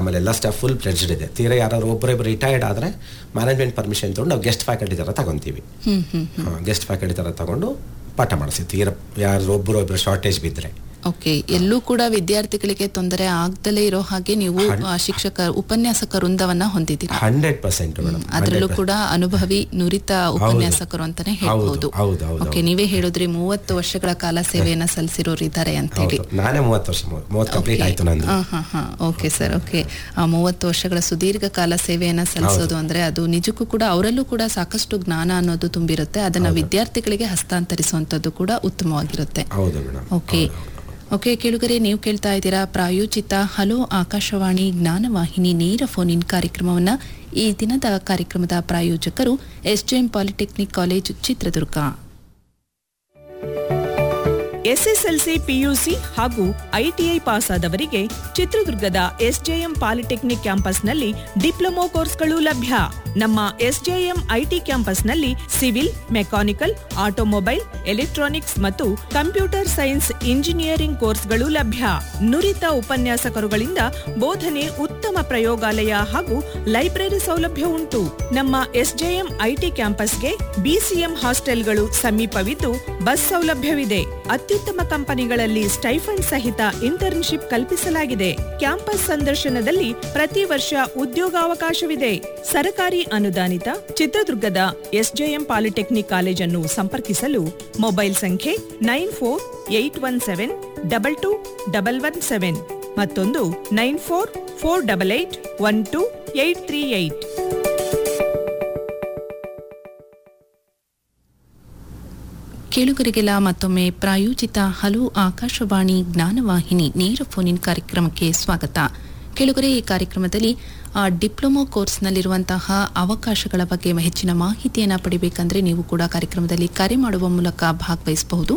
ನಮ್ಮಲ್ಲಿ ಎಲ್ಲ staff full ಪ್ಲೆಡ್ಜ್ಡ್ ಇದೆ ತೀರಾ ಯಾರು ಒಬ್ಬರೊಬ್ಬರು ರಿಟೈರ್ಡ್ ಆದರೆ ಮ್ಯಾನೇಜ್ಮೆಂಟ್ ಪರ್ಮಿಷನ್ ತೊಗೊಂಡು ನಾವು ಗೆಸ್ಟ್ ಫ್ಯಾಕಲ್ಟಿ ಥರ ತಗೊಂತೀವಿ ಹ್ಮ್ ಹ್ಮ್ ಗೆಸ್ಟ್ ಫ್ಯಾಕಲ್ಟಿ ಥರ ತಗೊಂಡು ಪಾಠ ಮಾಡಿಸಿ ತೀರಾ ಯಾರು ಒಬ್ಬರು ಒಬ್ಬರು ಶಾರ್ಟೇಜ್ ಬಿದ್ದರೆ ಓಕೆ ಎಲ್ಲೂ ಕೂಡ ವಿದ್ಯಾರ್ಥಿಗಳಿಗೆ ತೊಂದರೆ ಆಗ್ದಲೇ ಇರೋ ಹಾಗೆ ನೀವು ಆ, ಶಿಕ್ಷಕ ಉಪನ್ಯಾಸಕ ವೃಂದವನ್ನ ಹೊಂದಿದ್ದೀರಾ ಹಂಡ್ರೆಡ್ ಪರ್ಸೆಂಟ್ ಮೇಡಮ್ ಅದರಲ್ಲೂ ಕೂಡ ಅನುಭವಿ ನುರಿತ ಉಪನ್ಯಾಸಕರು ಅಂತಾನೆ ಹೇಳ್ಬಹುದು ಹೌದು, ಹೌದು, ಓಕೆ ನೀವೇ ಹೇಳಿದ್ರಿ ಮೂವತ್ತು ವರ್ಷಗಳ ಕಾಲ ಸೇವೆಯನ್ನ ಸಲ್ಲಿಸಿರೋರು ಇದ್ದಾರೆ ಅಂತೇಳಿ ಹೌದು ನಾನೇ ಮೂವತ್ತು ವರ್ಷ ಮೂವತ್ತು ಕಂಪ್ಲೀಟ್ ಆಯ್ತು ನಂದು ಹಾ ಹಾ ಹಾ ಓಕೆ ಸರ್ ಓಕೆ ಆ ಮೂವತ್ತು ವರ್ಷಗಳ ಸುದೀರ್ಘ ಕಾಲ ಸೇವೆಯನ್ನ ಸಲ್ಲಿಸೋದು ಅಂದ್ರೆ ಅದು ನಿಜಕ್ಕೂ ಕೂಡ ಅವರಲ್ಲೂ ಕೂಡ ಸಾಕಷ್ಟು ಜ್ಞಾನ ಅನ್ನೋದು ತುಂಬಿರುತ್ತೆ ಅದನ್ನ ವಿದ್ಯಾರ್ಥಿಗಳಿಗೆ ಹಸ್ತಾಂತರಿಸುವಂತದ್ದು ಕೂಡ ಉತ್ತಮವಾಗಿರುತ್ತೆ ಹೌದು ಮೇಡಮ್ ಓಕೆ ಓಕೆ ಕೇಳುಗರೆ ನೀವು ಕೇಳ್ತಾ ಇದ್ದೀರಾ ಪ್ರಾಯೋಜಿತ ಹಲೋ ಆಕಾಶವಾಣಿ ಜ್ಞಾನವಾಹಿನಿ ನೇರ ಫೋನ್ ಇನ್ ಕಾರ್ಯಕ್ರಮವನ್ನ ಈ ದಿನದ ಕಾರ್ಯಕ್ರಮದ ಪ್ರಾಯೋಜಕರು SJM polytechnic college Chitradurga SSLC PUC ಹಾಗೂ ಐಟಿಐ ಪಾಸ್ ಆದವರಿಗೆ ಚಿತ್ರದುರ್ಗದ ಎಸ್ಜೆಎಂ ಪಾಲಿಟೆಕ್ನಿಕ್ ಕ್ಯಾಂಪಸ್ನಲ್ಲಿ ಡಿಪ್ಲೊಮೊ ಕೋರ್ಸ್ಗಳು ಲಭ್ಯ ನಮ್ಮ ಎಸ್ಜೆಎಂ ಐಟಿ ಕ್ಯಾಂಪಸ್ನಲ್ಲಿ ಸಿವಿಲ್ ಮೆಕ್ಯಾನಿಕಲ್ ಆಟೋಮೊಬೈಲ್ ಎಲೆಕ್ಟ್ರಾನಿಕ್ಸ್ ಮತ್ತು ಕಂಪ್ಯೂಟರ್ ಸೈನ್ಸ್ ಇಂಜಿನಿಯರಿಂಗ್ ಕೋರ್ಸ್ಗಳು ಲಭ್ಯ ನುರಿತ ಉಪನ್ಯಾಸಕರುಗಳಿಂದ ಬೋಧನೆ ಉತ್ತಮ ಪ್ರಯೋಗಾಲಯ ಹಾಗೂ ಲೈಬ್ರರಿ ಸೌಲಭ್ಯ ಉಂಟು ನಮ್ಮ ಎಸ್ಜೆಎಂ ಐಟಿ ಕ್ಯಾಂಪಸ್ಗೆ ಬಿಸಿಎಂ ಹಾಸ್ಟೆಲ್ಗಳು ಸಮೀಪವಿದ್ದು ಬಸ್ ಸೌಲಭ್ಯವಿದೆ ಅತ್ಯುತ್ತಮ ಕಂಪನಿಗಳಲ್ಲಿ ಸ್ಟೈಫಂಡ್ ಸಹಿತ ಇಂಟರ್ನ್ಶಿಪ್ ಕಲ್ಪಿಸಲಾಗಿದೆ ಕ್ಯಾಂಪಸ್ ಸಂದರ್ಶನದಲ್ಲಿ ಪ್ರತಿ ವರ್ಷ ಉದ್ಯೋಗಾವಕಾಶವಿದೆ ಸರ್ಕಾರಿ ಅನುದಾನಿತ ಚಿತ್ರದುರ್ಗದ ಎಸ್ಜೆಎಂ ಪಾಲಿಟೆಕ್ನಿಕ್ ಕಾಲೇಜನ್ನು ಸಂಪರ್ಕಿಸಲು ಮೊಬೈಲ್ ಸಂಖ್ಯೆ nine four eight one seven double two double one seven ಮತ್ತೊಂದು nine four four double eight one two eight three eight ಕೇಳುಗರಿಗೆಲ್ಲ ಮತ್ತೊಮ್ಮೆ ಪ್ರಾಯೋಜಿತ ಹಲೋ ಆಕಾಶವಾಣಿ ಜ್ಞಾನವಾಹಿನಿ ನೇರ ಫೋನ್ ಇನ್ ಕಾರ್ಯಕ್ರಮಕ್ಕೆ ಸ್ವಾಗತ ಕೇಳುಗರೆ ಈ ಕಾರ್ಯಕ್ರಮದಲ್ಲಿ ಆ, ಡಿಪ್ಲೊಮೊ ಕೋರ್ಸ್ನಲ್ಲಿರುವಂತಹ ಅವಕಾಶಗಳ ಬಗ್ಗೆ ಹೆಚ್ಚಿನ ಮಾಹಿತಿಯನ್ನು ಪಡಿಬೇಕಂದ್ರೆ ನೀವು ಕೂಡ ಕಾರ್ಯಕ್ರಮದಲ್ಲಿ ಕರೆ ಮಾಡುವ ಮೂಲಕ ಭಾಗವಹಿಸಬಹುದು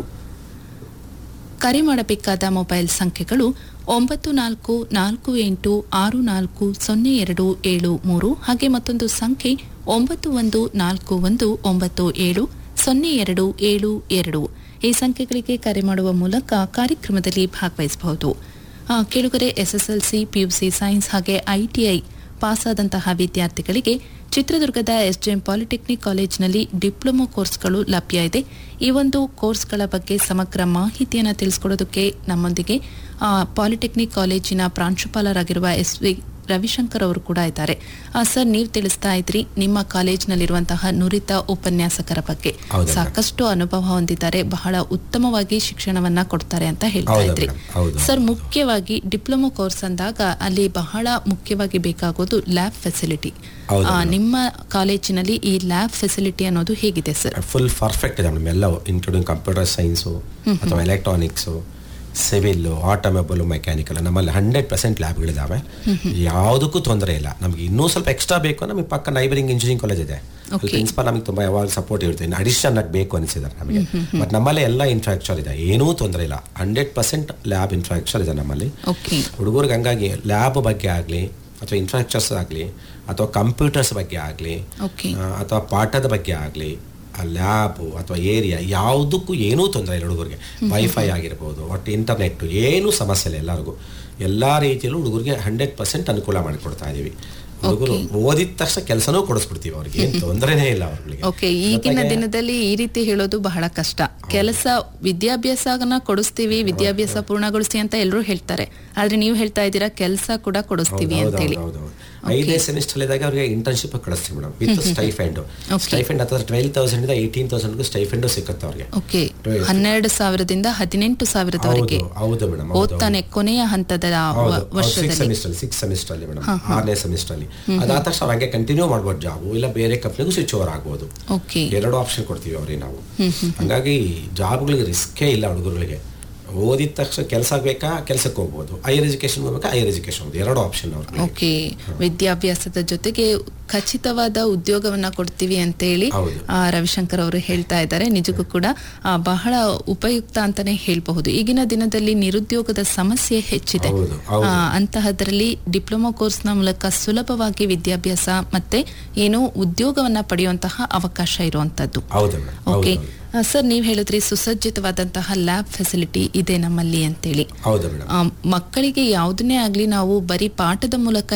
ಕರೆ ಮಾಡಬೇಕಾದ ಮೊಬೈಲ್ ಸಂಖ್ಯೆಗಳು ಒಂಬತ್ತು ನಾಲ್ಕು ನಾಲ್ಕು ಎಂಟು ಆರು ನಾಲ್ಕು ಸೊನ್ನೆ ಎರಡು ಏಳು ಮೂರು ಹಾಗೆ ಮತ್ತೊಂದು ಸಂಖ್ಯೆ ಒಂಬತ್ತು ಒಂದು ನಾಲ್ಕು ಒಂದು ಒಂಬತ್ತು ಏಳು ಸೊನ್ನೆ ಎರಡು ಏಳು ಎರಡು ಈ ಸಂಖ್ಯೆಗಳಿಗೆ ಕರೆ ಮಾಡುವ ಮೂಲಕ ಕಾರ್ಯಕ್ರಮದಲ್ಲಿ ಭಾಗವಹಿಸಬಹುದು ಆ, ಕೇಳುಗರೆ ಎಸ್ಎಸ್ಎಲ್ಸಿ ಪಿಯುಸಿ ಸೈನ್ಸ್ ಹಾಗೆ ಐಟಿಐ ಪಾಸಾದಂತಹ ವಿದ್ಯಾರ್ಥಿಗಳಿಗೆ ಚಿತ್ರದುರ್ಗದ ಎಸ್ಜೆಎಂ ಪಾಲಿಟೆಕ್ನಿಕ್ ಕಾಲೇಜಿನಲ್ಲಿ ಡಿಪ್ಲೊಮೊ ಕೋರ್ಸ್ಗಳು ಲಭ್ಯ ಇದೆ ಈ ಒಂದು ಕೋರ್ಸ್ಗಳ ಬಗ್ಗೆ ಸಮಗ್ರ ಮಾಹಿತಿಯನ್ನು ತಿಳಿಸ್ಕೊಡೋದಕ್ಕೆ ನಮ್ಮೊಂದಿಗೆ ಆ, ಪಾಲಿಟೆಕ್ನಿಕ್ ಕಾಲೇಜಿನ ಪ್ರಾಂಶುಪಾಲರಾಗಿರುವ ಎಸ್ ವಿ ರವಿಶಂಕರ್ ಅವರು ಕೂಡ ಇದ್ದಾರೆ ಆ, ಸರ್ ನೀವು ತಿಳಿಸ್ತಾ ಇದ್ರಿ ನಿಮ್ಮ ಕಾಲೇಜಿನಲ್ಲಿರುವಂತಹ ನುರಿತ ಉಪನ್ಯಾಸಕರ ಬಗ್ಗೆ ಹೌದು ಸಾಕಷ್ಟು ಅನುಭವ ಹೊಂದಿದ್ದಾರೆ ಬಹಳ ಉತ್ತಮವಾಗಿ ಶಿಕ್ಷಣವನ್ನ ಕೊಡ್ತಾರೆ ಅಂತ ಹೇಳ್ತಾ ಹೌದು ಇದ್ರಿ ಮೇಡಮ್, ಹೌದು. ಸರ್ ಮುಖ್ಯವಾಗಿ ಡಿಪ್ಲೊಮೊ ಕೋರ್ಸ್ ಅಂದಾಗ ಅಲ್ಲಿ ಬಹಳ ಮುಖ್ಯವಾಗಿ ಬೇಕಾಗೋದು ಲ್ಯಾಬ್ ಫೆಸಿಲಿಟಿ ಹೌದು ಮೇಡಮ್. ನಿಮ್ಮ ಕಾಲೇಜಿನಲ್ಲಿ ಈ ಲ್ಯಾಬ್ ಫೆಸಿಲಿಟಿ ಅನ್ನೋದು ಹೇಗಿದೆ ಸರ್ ಫುಲ್ ಪರ್ಫೆಕ್ಟ್ ಇದೆ ಮೇಡಮ್ ಎಲ್ಲವೂ ಇನ್ಕ್ಲೂಡಿಂಗ್ ಕಂಪ್ಯೂಟರ್ ಸೈನ್ಸು ಅಥವಾ ಎಲೆಕ್ಟ್ರಾನಿಕ್ಸು ಸಿವಿಲ್ಲು ಆಟೋಮೊಬೈಲು ಮೆಕ್ಯಾನಿಕಲ್ ನಮ್ಮಲ್ಲಿ ಹಂಡ್ರೆಡ್ ಪರ್ಸೆಂಟ್ ಲ್ಯಾಬ್ಗಳಿದ್ದಾವೆ ಯಾವುದಕ್ಕೂ ತೊಂದರೆ ಇಲ್ಲ ನಮಗೆ ಇನ್ನೂ ಸ್ವಲ್ಪ ಎಕ್ಸ್ಟ್ರಾ ಬೇಕು ನಮಗೆ ಪಕ್ಕ ನೈಬರಿಂಗ್ ಇಂಜಿನಿಯರಿಂಗ್ ಕಾಲೇಜ್ ಇದೆ Okay. ಪ್ರಿನ್ಸಿಪಲ್ ನಮಗೆ ತುಂಬ ಯಾವಾಗ ಸಪೋರ್ಟ್ ಇರುತ್ತೆ ಇನ್ನು ಅಡಿಷನ್ ಬೇಕು ಅನಿಸಿದ್ದಾರೆ ನಮಗೆ ಬಟ್ ನಮ್ಮಲ್ಲಿ ಎಲ್ಲ ಇನ್ಫ್ರಾಸ್ಟ್ರಕ್ಚರ್ ಇದೆ ಏನೂ ತೊಂದರೆ ಇಲ್ಲ ಹಂಡ್ರೆಡ್ ಪರ್ಸೆಂಟ್ ಲ್ಯಾಬ್ ಇನ್ಫ್ರಾಸ್ಟ್ರಕ್ಚರ್ ಇದೆ ನಮ್ಮಲ್ಲಿ ಓಕೆ ಹುಡುಗರಿಗೆ ಹಂಗಾಗಿ ಲ್ಯಾಬ್ ಬಗ್ಗೆ ಆಗಲಿ ಅಥವಾ ಇನ್ಫ್ರಾಸ್ಟ್ರಕ್ಚರ್ಸ್ ಆಗಲಿ ಅಥವಾ ಕಂಪ್ಯೂಟರ್ಸ್ ಬಗ್ಗೆ ಆಗಲಿ ಓಕೆ ಅಥವಾ ಪಾಠದ ಬಗ್ಗೆ ಆಗಲಿ ಲ್ಯಾಬು ಅಥವಾ ಏರಿಯಾ ಯಾವುದಕ್ಕೂ ಏನೂ ತೊಂದರೆ ಇಲ್ಲ ಹುಡುಗರಿಗೆ ವೈಫೈ ಆಗಿರ್ಬೋದು ಒಟ್ಟು ಇಂಟರ್ನೆಟ್ ಏನೂ ಸಮಸ್ಯೆ ಇಲ್ಲ ಎಲ್ಲರಿಗೂ ಎಲ್ಲ ರೀತಿಯಲ್ಲೂ ಹುಡುಗರಿಗೆ ಹಂಡ್ರೆಡ್ ಪರ್ಸೆಂಟ್ ಅನುಕೂಲ ಮಾಡಿಕೊಡ್ತಾ ಇದೀವಿ ಹುಡುಗರು ಓದಿದ ತಕ್ಷಣ ಕೆಲಸನೂ ಕೊಡಿಸ್ಬಿಡ್ತೀವಿ ಅವ್ರಿಗೆ ಏನು ತೊಂದರೆನೇ ಇಲ್ಲ ಅವ್ರಿಗೆ ಓಕೆ ಈಗಿನ ದಿನದಲ್ಲಿ ಈ ರೀತಿ ಹೇಳೋದು ಬಹಳ ಕಷ್ಟ ಕೆಲಸ ವಿದ್ಯಾಭ್ಯಾಸನ ಕೊಡಿಸ್ತೀವಿ ವಿದ್ಯಾಭ್ಯಾಸ ಪೂರ್ಣಗೊಳಿಸಿ ಅಂತ ಎಲ್ಲರೂ ಹೇಳ್ತಾರೆ ಆದ್ರೆ ನೀವು ಹೇಳ್ತಾ ಇದ್ದೀರಾ ಕೆಲಸ ಕೂಡ ಕೊಡಿಸ್ತೀವಿ ಅಂತ ಹೇಳಿ ಐದನೇ ಸೆಮಿಸ್ಟರ್ ಇದ್ದಾಗ ಅವ್ರಿಗೆ ಇಂಟರ್ನ್ಶಿಪ್ ಕಳಿಸ್ತೀವಿ madam with stipend Okay. Stipend ಅಥವಾ ಟ್ವೆಲ್ ತೌಸಂಡ್ ಇಂದ ಏಯ್ಟೀನ್ ತೌಸಂಡ್ಗೂ ಸ್ಟೈಫೆಂಡು ಸಿಗುತ್ತೆ ಅವ್ರಿಗೆ ಓಕೆ ಹನ್ನೆರಡು ಸಾವಿರದಿಂದ ಹದಿನೆಂಟು ಸಾವಿರದವರೆಗೆ ಹೌದು ಹೌದು ಮೇಡಮ್ ಓದ್ತಾನೆ ಕೊನೆಯ ಹಂತದ ವ- ಸಿಕ್ಸ್ ವರ್ಷದಲ್ಲಿ ಸೆಮಿಸ್ಟರ್ ಸಿಕ್ಸ್ ಸೆಮಿಸ್ಟರ್ ಅಲ್ಲಿ ಮೇಡಮ್ ಆರನೇ ಸೆಮಿಸ್ಟರ್ ಅಲ್ಲಿ ಅದಾದ ತಕ್ಷಣ ಹಾಗೆ ಕಂಟಿನ್ಯೂ ಮಾಡ್ಬೋದು ಜಾಬು ಇಲ್ಲ ಬೇರೆ ಕಂಪ್ನಿಗೂ ಸ್ವಿಚ್ ಓವರ್ ಆಗ್ಬೋದು ಓಕೆ ಎರಡು ಆಪ್ಷನ್ ಕೊಡ್ತೀವಿ ಅವ್ರಿಗೆ ನಾವು ಹಂಗಾಗಿ ಜಾಬ್ಗಳಿಗೆ ರಿಸ್ಕೇ ಇಲ್ಲ ಹುಡುಗರುಗಳಿಗೆ ಓದಿದ ತಕ್ಷಣ ಕೆಲಸ ಬೇಕಾ ಕೆಲಸಕ್ಕೆ ಹೋಗ್ಬೋದು ಹೈಯರ್ ಎಜುಕೇಶನ್ ಹೋಗ್ಬೇಕಾ ಹೈಯರ್ ಎಜುಕೇಶನ್ ಹೋಗ್ಬೋದು ಎರಡು ಆಪ್ಷನ್ ಅವ್ರಿಗೆ ಓಕೆ ವಿದ್ಯಾಭ್ಯಾಸದ ಜೊತೆಗೆ ಖಚಿತವಾದ ಉದ್ಯೋಗವನ್ನ ಕೊಡ್ತೀವಿ ಅಂತ ಹೇಳಿ ಹೌದು. ಆ, ರವಿಶಂಕರ್ ಅವರು ಹೇಳ್ತಾ ಇದ್ದಾರೆ ನಿಜಕ್ಕೂ ಕೂಡ ಆ, ಬಹಳ ಉಪಯುಕ್ತ ಅಂತಾನೆ ಹೇಳ್ಬಹುದು ಈಗಿನ ದಿನದಲ್ಲಿ ನಿರುದ್ಯೋಗದ ಸಮಸ್ಯೆ ಹೆಚ್ಚಿದೆ ಹೌದು, ಹೌದು. ಆ, ಅಂತಹದ್ರಲ್ಲಿ ಡಿಪ್ಲೊಮಾ ಕೋರ್ಸ್ನ ಮೂಲಕ ಸುಲಭವಾಗಿ ವಿದ್ಯಾಭ್ಯಾಸ ಮತ್ತೆ ಏನೋ ಉದ್ಯೋಗವನ್ನ ಪಡೆಯುವಂತಹ ಅವಕಾಶ ಇರುವಂತದ್ದು ಹೌದು ಮೇಡಮ್ ಹೌದು ಓಕೆ ಹೌದು. ಆ, ಸರ್ ನೀವು ಹೇಳಿದ್ರಿ ಸುಸಜ್ಜಿತವಾದಂತಹ ಲ್ಯಾಬ್ ಫೆಸಿಲಿಟಿ ಇದೆ ನಮ್ಮಲ್ಲಿ ಅಂತೇಳಿ ಹೌದು ಮೇಡಮ್ ಆ, ಮಕ್ಕಳಿಗೆ ಯಾವುದನ್ನೇ ಆಗ್ಲಿ ನಾವು ಬರೀ ಪಾಠದ ಮೂಲಕ